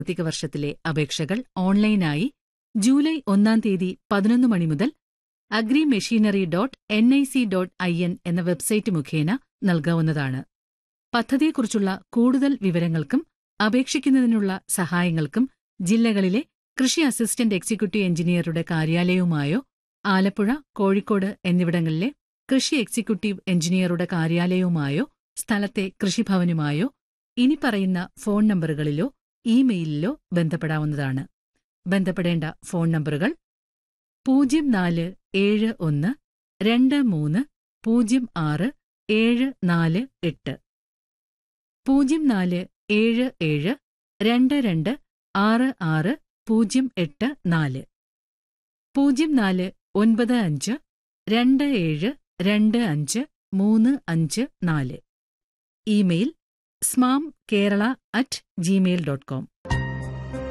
സാമ്പത്തിക വർഷത്തിലെ അപേക്ഷകൾ ഓൺലൈനായി ജൂലൈ ഒന്നാം തീയതി പതിനൊന്ന് മണി മുതൽ agri machinery dot N I C dot I N എന്ന വെബ്സൈറ്റ് മുഖേന നൽകാവുന്നതാണ് പദ്ധതിയെക്കുറിച്ചുള്ള കൂടുതൽ വിവരങ്ങൾക്കും അപേക്ഷിക്കുന്നതിനുള്ള സഹായങ്ങൾക്കും ജില്ലകളിലെ കൃഷി അസിസ്റ്റന്റ് എക്സിക്യൂട്ടീവ് എഞ്ചിനീയറുടെ കാര്യാലയവുമായോ ആലപ്പുഴ കോഴിക്കോട് എന്നിവിടങ്ങളിലെ കൃഷി എക്സിക്യൂട്ടീവ് എഞ്ചിനീയറുടെ കാര്യാലയവുമായോ സ്ഥലത്തെ കൃഷിഭവനുമായോ ഇനി പറയുന്ന ഫോൺ നമ്പറുകളിലോ ഇമെയിലിലോ ബന്ധപ്പെടാവുന്നതാണ് ബന്ധപ്പെടേണ്ട ഫോൺ നമ്പറുകൾ പൂജ്യം നാല് ഏഴ് ഒന്ന് രണ്ട് മൂന്ന് പൂജ്യം ആറ് ഏഴ് നാല് എട്ട് പൂജ്യം നാല് ഏഴ് ഏഴ് രണ്ട് രണ്ട് ആറ് ആറ് പൂജ്യം എട്ട് നാല് പൂജ്യം നാല് ഒൻപത് അഞ്ച് രണ്ട് ഏഴ് രണ്ട് അഞ്ച് മൂന്ന് അഞ്ച് നാല് email SMAM Kerala at Gmail dot com